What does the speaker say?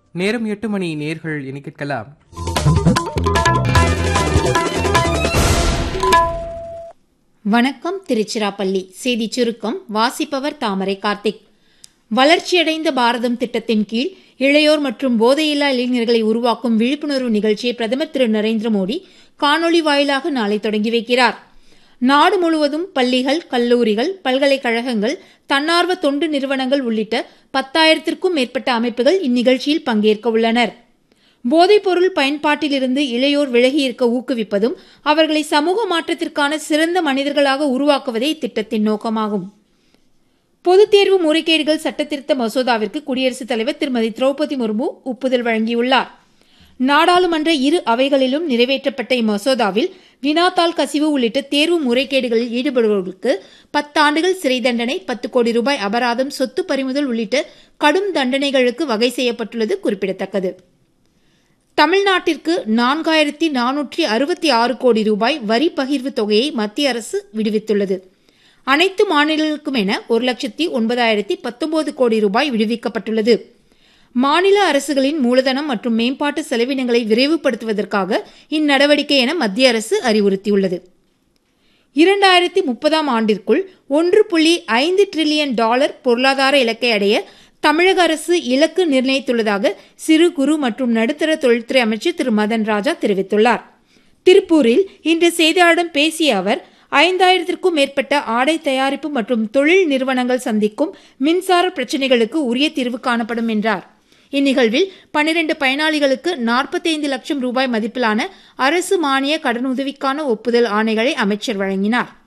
நேரம் எட்டு மணி நேர்கள் இனி கேட்கலாம் வணக்கம் திருச்சிராப்பள்ளி செய்தி சுருக்கம் வாசிப்பவர் தாமரை கார்த்திக் வளர்ச்சியடைந்த பாரதம் திட்டத்தின் கீழ் இளையோர் மற்றும் போதையில்லா இளைஞர்களை உருவாக்கும் விழிப்புணர்வு நிகழ்ச்சியை பிரதமர் திரு நரேந்திர மோடி காணொலி வாயிலாக நாளை தொடங்கி வைக்கிறார் நாடு முழுவதும் பள்ளிகள் கல்லூரிகள் பல்கலைக்கழகங்கள் தன்னார்வ தொண்டு நிறுவனங்கள் உள்ளிட்ட பத்தாயிரத்திற்கும் மேற்பட்ட அமைப்புகள் இந்நிகழ்ச்சியில் பங்கேற்க உள்ளனர் போதைப்பொருள் பயன்பாட்டிலிருந்து இளையோர் விலகி இருக்க ஊக்குவிப்பதும் அவர்களை சமூக மாற்றத்திற்கான சிறந்த மனிதர்களாக உருவாக்குவதே இத்திட்டத்தின் நோக்கமாகும் பொதுத் தேர்வு முறைகேடுகள் சட்டத்திருத்த மசோதாவிற்கு குடியரசுத் தலைவர் திருமதி திரௌபதி முர்மு ஒப்புதல் வழங்கியுள்ளார் நாடாளுமன்ற இரு அவைகளிலும் நிறைவேற்றப்பட்ட இம்மசோதாவில் வினாத்தாள் கசிவு உள்ளிட்ட தேர்வு முறைகேடுகளில் ஈடுபடுபவர்களுக்கு பத்தாண்டுகள் சிறை தண்டனை பத்து கோடி ரூபாய் அபராதம் சொத்து பறிமுதல் உள்ளிட்ட கடும் தண்டனைகளுக்கு வகை செய்யப்பட்டுள்ளது குறிப்பிடத்தக்கது தமிழ்நாட்டிற்கு நான்காயிரத்தி நானூற்றி அறுபத்தி ஆறு கோடி ரூபாய் வரி பகிர்வு தொகையை மத்திய அரசு விடுவித்துள்ளது அனைத்து மாநிலங்களுக்கும் என ஒரு லட்சத்தி ஒன்பதாயிரத்தி பத்தொன்பது கோடி ரூபாய் விடுவிக்கப்பட்டுள்ளது மாநில அரசுகளின் மூலதனம் மற்றும் மேம்பாட்டு செலவினங்களை விரைவுபடுத்துவதற்காக இந்நடவடிக்கை என மத்திய அரசு அறிவுறுத்தியுள்ளது இரண்டாயிரத்தி முப்பதாம் ஆண்டிற்குள் ஒன்று புள்ளி ஐந்து டிரில்லியன் டாலர் பொருளாதார இலக்கை அடைய தமிழக அரசு இலக்கு நிர்ணயித்துள்ளதாக சிறு குறு மற்றும் நடுத்தர தொழில்துறை அமைச்சர் திரு மதன் ராஜா தெரிவித்துள்ளார் திருப்பூரில் இன்று செய்தியாளர்களிடம் பேசிய அவர் ஐந்தாயிரத்திற்கும் மேற்பட்ட ஆடை தயாரிப்பு மற்றும் தொழில் நிறுவனங்கள் சந்திக்கும் மின்சார பிரச்சினைகளுக்கு உரிய தீர்வு காணப்படும் என்றார் இந்நிகழ்வில் பனிரெண்டு பயனாளிகளுக்கு நாற்பத்தைந்து லட்சம் ரூபாய் மதிப்பிலான அரசு மானிய கடனுதவிக்கான ஒப்புதல் ஆணைகளை அமைச்சர் வழங்கினார்